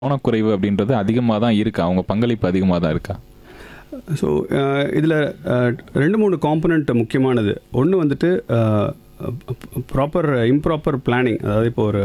கவனக்குறைவு அப்படின்றது அதிகமாக தான் இருக்கா அவங்க பங்களிப்பு அதிகமாக தான் இருக்கா ஸோ இதில் ரெண்டு மூணு காம்பனண்ட் முக்கியமானது ஒன்று வந்துட்டு ப்ராப்பர் இம்ப்ராப்பர் பிளானிங் அதாவது இப்போ ஒரு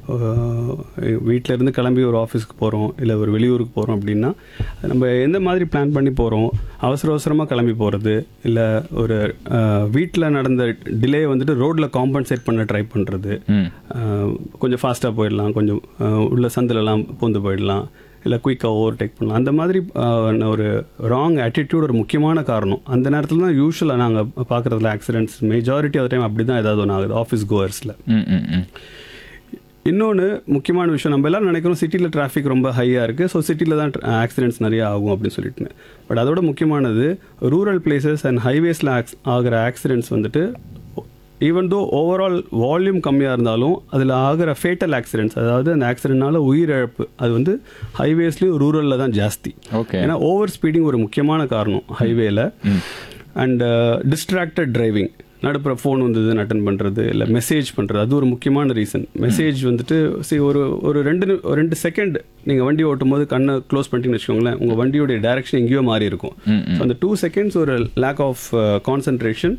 வீட்டில் இருந்து கிளம்பி ஒரு ஆஃபீஸ்க்கு போகிறோம் இல்லை ஒரு வெளியூருக்கு போகிறோம் அப்படின்னா நம்ம எந்த மாதிரி பிளான் பண்ணி போகிறோம் அவசர அவசரமாக கிளம்பி போகிறது இல்லை ஒரு வீட்டில் நடந்த டிலே வந்துட்டு ரோட்டில் காம்பன்சேட் பண்ண ட்ரை பண்ணுறது ம் கொஞ்சம் ஃபாஸ்ட்டாக போயிடலாம் கொஞ்சம் அஹ், உள்ள சந்திலெல்லாம் பூந்து போயிடலாம் இல்லை குயிக்காக ஓவர் டேக் பண்ணலாம் அந்த மாதிரி அஹ், ஒரு ராங் attitude ஒரு முக்கியமான காரணம் அந்த நேரத்தில் தான் யூஸ்வலாக நாங்கள் பார்க்குறதுல ஆக்சிடென்ட்ஸ் மெஜாரிட்டி ஆஃப் டைம் அப்படி தான் ஏதாவது ஒன்று ஆகுது ஆஃபீஸ் கோவர்ஸில் ம் ம் ம் இன்னொன்று முக்கியமான விஷயம் நம்ம எல்லாரும் நினைக்கிறோம் சிட்டியில் டிராஃபிக் ரொம்ப ஹையாக இருக்குது ஸோ சிட்டியில் தான் ஆக்சிடென்ட்ஸ் நிறைய ஆகும் அப்படின்னு சொல்லிட்டு பட் அதோட முக்கியமானது ரூரல் பிளேசஸ் அண்ட் ஹைவேஸில் ஆகிற ஆக்சிடென்ட்ஸ் வந்துட்டு ஈவன் தோ ஓவரால் வால்யூம் கம்மியாக இருந்தாலும் அதில் ஆகிற ஃபேட்டல் ஆக்சிடென்ட்ஸ் அதாவது அந்த ஆக்சிடென்ட்னால உயிரிழப்பு அது வந்து ஹைவேஸ்லேயும் ரூரலில் தான் ஜாஸ்தி ஓகே ஏன்னா ஓவர் ஸ்பீடிங் ஒரு முக்கியமான காரணம் ஹைவேல அண்ட் டிஸ்ட்ராக்டட் டிரைவிங் நடுப்புற ஃபோன் வந்தது அட்டன் பண்ணுறது இல்லை மெசேஜ் பண்ணுறது அது ஒரு முக்கியமான ரீசன் மெசேஜ் வந்துட்டு see ஒரு ஒரு ரெண்டு நி- ஒரு ரெண்டு செகண்ட் நீங்கள் வண்டி ஓட்டும் போது கண்ணை க்ளோஸ் பண்ணிட்டீங்கன்னு வச்சுக்கோங்களேன் உங்கள் வண்டியோடைய டைரக்ஷன் எங்கேயோ மாறி இருக்கும் ஸோ அந்த டூ செகண்ட்ஸ் ஒரு lack of concentration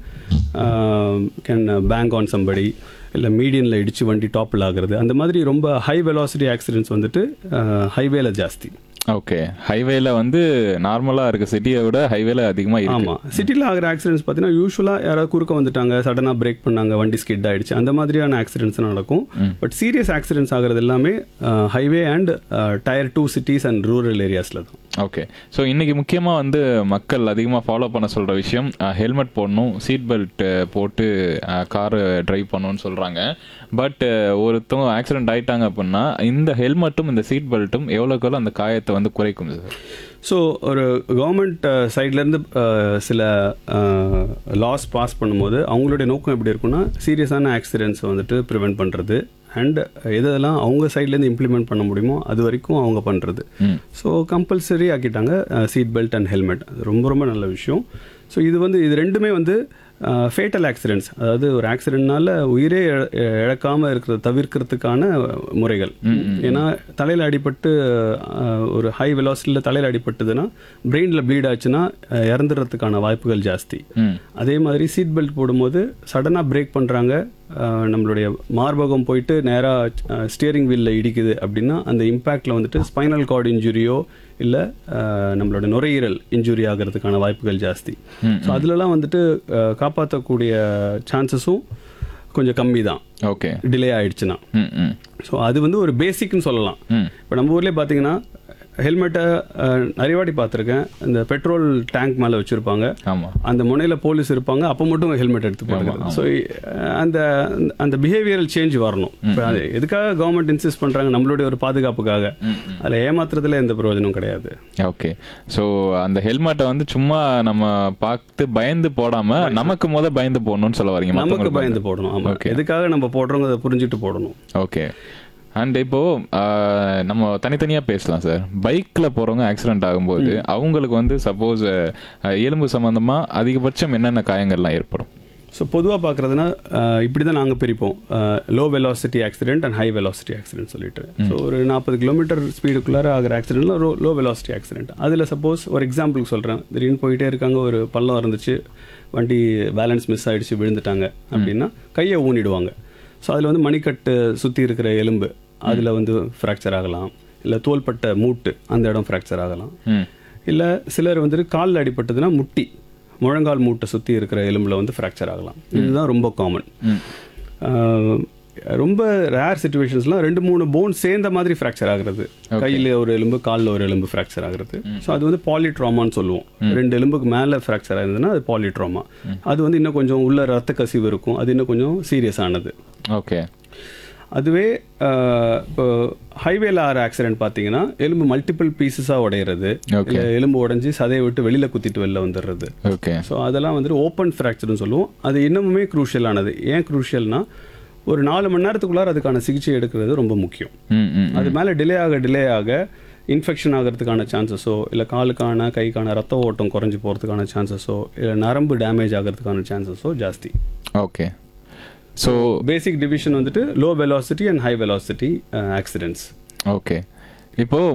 can bang on somebody இல்லை மீடியனில் இடிச்சு வண்டி டாப்பில் ஆகுறது அந்த மாதிரி ரொம்ப ஹை வெலாசிட்டி ஆக்சிடென்ட்ஸ் வந்துட்டு ஹைவேல ஜாஸ்தி ஓகே ஹைவேல வந்து நார்மலாக இருக்க சிட்டியை விட ஹைவேல அதிகமாக இருக்கு ஆமாம் சிட்டியில் ஆகிற ஆக்சிடென்ட்ஸ் பார்த்தீங்கன்னா யூஸ்வலாக யாராவது குறுக்க வந்துட்டாங்க சடனாக பிரேக் பண்ணாங்க வண்டி ஸ்கிட் ஆயிடுச்சு அந்த மாதிரியான ஆக்சிடென்ட்ஸ் நடக்கும் பட் சீரியஸ் ஆக்சிடென்ட்ஸ் ஆகிறது எல்லாமே highway and tier two cities and rural ஏரியாஸில் தான் ஓகே ஸோ இன்னைக்கு முக்கியமாக வந்து மக்கள் அதிகமாக ஃபாலோ பண்ண சொல்கிற விஷயம் ஹெல்மெட் போடணும் சீட் பெல்ட் போட்டு கார் டிரைவ் பண்ணணும்னு சொல்கிறாங்க பட் ஒருத்தவங்க ஆக்சிடென்ட் ஆயிட்டாங்க அப்படின்னா இந்த ஹெல்மெட்டும் இந்த சீட் பெல்ட்டும் எவ்வளோக்கு எவ்வளோ அந்த காயத்தை வந்து குறைக்கும் சார் ஸோ ஒரு கவர்மெண்ட் சைட்லேருந்து சில லாஸ் பாஸ் பண்ணும்போது அவங்களுடைய நோக்கம் எப்படி இருக்குன்னா சீரியஸான ஆக்சிடென்ட்ஸை வந்துட்டு ப்ரிவெண்ட் பண்ணுறது அண்ட் எதெல்லாம் அவங்க சைட்லேருந்து இம்ப்ளிமெண்ட் பண்ண முடியுமோ அது வரைக்கும் அவங்க பண்ணுறது ம் ஸோ கம்பல்சரி ஆக்கிட்டாங்க சீட் பெல்ட் அண்ட் ஹெல்மெட் அது ரொம்ப ரொம்ப நல்ல விஷயம் ஸோ இது வந்து இது ரெண்டுமே வந்து ஃபேட்டல் ஆக்சிடென்ட்ஸ் அதாவது ஒரு ஆக்சிடென்ட்னால உயிரே இழ- இழக்காம இருக்கிறத தவிர்க்கிறதுக்கான முறைகள் ஏன்னா தலையில் அடிபட்டு அஹ், ஒரு ஹை வெலாசிட்டியில் தலையில் அடிபட்டுதுன்னா பிரெயினில் ப்ளீட் ஆச்சுன்னா அஹ், இறந்துடுறதுக்கான வாய்ப்புகள் ஜாஸ்தி ம் அதே மாதிரி சீட் பெல்ட் போடும்போது சடனாக பிரேக் பண்ணுறாங்க நம்மளுடைய மார்பகம் போயிட்டு நேராக ஸ்டியரிங் வீலில் இடிக்குது அப்படின்னா அந்த இம்பேக்டில் வந்துட்டு ஸ்பைனல் கார்டு இன்ஜுரியோ இல்லை நம்மளோட நுரையீரல் இன்ஜுரி ஆகிறதுக்கான வாய்ப்புகள் ஜாஸ்தி ஸோ அதுலலாம் வந்துட்டு அஹ், காப்பாற்றக்கூடிய சான்சஸும் கொஞ்சம் கம்மி தான் ஓகே டிலே ஆயிடுச்சுன்னா ம் ம் ஸோ அது வந்து ஒரு பேசிக்னு சொல்லலாம் ம் இப்போ நம்ம ஊர்லேயே பார்த்தீங்கன்னா ஹெல்மெட்டை நிறைய வாட்டி பார்த்துருக்கேன் இந்த பெட்ரோல் டேங்க் மேலே வச்சுருப்பாங்க ஆமாம் அந்த முனையில் போலீஸ் இருப்பாங்க அப்போ மட்டும் ஹெல்மெட் எடுத்து போடுறது ஸோ அந்த அந்த பிஹேவியரல் சேஞ்ச் வரணும் இப்போ அது எதுக்காக கவர்மெண்ட் இன்சிஸ்ட் பண்ணுறாங்க நம்மளுடைய ஒரு பாதுகாப்புக்காக அதில் ஏமாத்துறதுல எந்த பிரயோஜனம் கிடையாது ஓகே ஸோ அந்த ஹெல்மெட்டை வந்து சும்மா நம்ம பார்த்து பயந்து போடாம நமக்கு முத பயந்து போடணும்னு சொல்ல வரீங்க நமக்கு மற்றவங்களுக்கு பயந்து போடணும் ஆமாம் எதுக்காக நம்ம போடுறோங்க அதை புரிஞ்சுட்டு போடணும் ஓகே அண்ட் இப்போ ஆஹ், நம்ம தனித்தனியா பேசலாம் சார் பைக்ல போறவங்க ஆக்சிடென்ட் ஆகும்போது அவங்களுக்கு வந்து சப்போஸ் எலும்பு சம்பந்தமா அதிகபட்சம் என்னென்ன காயங்கள்லாம் ஏற்படும் ஸோ பொதுவாக பார்க்குறதுனா இப்படி தான் நாங்கள் பிரிப்போம் low velocity accident and high velocity accident சொல்லிட்டு ஸோ ஒரு நாற்பது கிலோமீட்டர் ஸ்பீடுக்குள்ளார ஆகிற ஆக்சிடென்ட்ல லோ லோ வெலாசிட்டி ஆக்சிடென்ட் அதில் சப்போஸ் ஒரு எக்ஸாம்பிளுக்கு சொல்கிறேன் திடீர்னு போயிட்டே இருக்காங்க ஒரு பள்ளம் இருந்துச்சு வண்டி பேலன்ஸ் மிஸ் ஆயிடுச்சு விழுந்துட்டாங்க அப்படின்னா கையை ஊனிடுவாங்க ஸோ அதில் வந்து மணிக்கட்டு சுற்றி இருக்கிற எலும்பு அதில் வந்து ஃப்ராக்சர் ஆகலாம் இல்லை தோள்பட்ட மூட்டு அந்த இடம் ஃப்ராக்சர் ஆகலாம் ம் இல்லை சிலர் வந்துட்டு காலில் அடிபட்டதுன்னா முட்டி முழங்கால் மூட்டை சுற்றி இருக்கிற எலும்பில் வந்து ஃப்ராக்சர் ஆகலாம் இதுதான் ரொம்ப காமன் ம் ரொம்ப ரேர் சுச்சுவேஷன்ஸ்லாம் ரெண்டு மூணு போன் சேர்ந்த மாதிரி ஃப்ராக்சர் ஆகுறது கையில் ஒரு எலும்பு காலில் ஒரு எலும்பு ஃப்ராக்சர் ஆகுறது ஸோ அது வந்து பாலிட்ராமான்னு சொல்லுவோம் ரெண்டு எலும்புக்கு மேலே ஃப்ராக்சர் ஆயிருந்ததுன்னா அது பாலிட்ராமா அது வந்து இன்னும் கொஞ்சம் உள்ள ரத்த கசிவு இருக்கும் அது இன்னும் கொஞ்சம் சீரியஸ் ஆனது ஓகே அதுவே அஹ், இப்போ ஹைவேல ஆகிற ஆக்சிடென்ட் பார்த்தீங்கன்னா எலும்பு மல்டிபிள் பீசஸாக உடையிறது Okay. இல்ல எலும்பு உடைஞ்சி சதையை விட்டு வெளியில் குத்திட்டு வெளில வந்துடுறது ஓகே ஸோ அதெல்லாம் வந்துட்டு ஓப்பன் ஃப்ராக்சர்னு சொல்லுவோம் அது இன்னமுமே க்ரூஷியலானது ஏன் க்ரூஷியல்னா ஒரு நாலு மணி நேரத்துக்குள்ளார அதுக்கான சிகிச்சை எடுக்கிறது ரொம்ப முக்கியம் ம் ம் அது மேலே டிலே ஆக டிலே ஆக இன்ஃபெக்ஷன் ஆகிறதுக்கான சான்சஸோ இல்லை காலுக்கான கைக்கான ரத்த ஓட்டம் குறைஞ்சி போகிறதுக்கான சான்சஸோ இல்லை நரம்பு டேமேஜ் ஆகிறதுக்கான சான்சஸோ ஜாஸ்தி ஓகே ஸோ பேசிக் டிவிஷன் வந்துட்டு low velocity and high velocity accidents okay இப்போ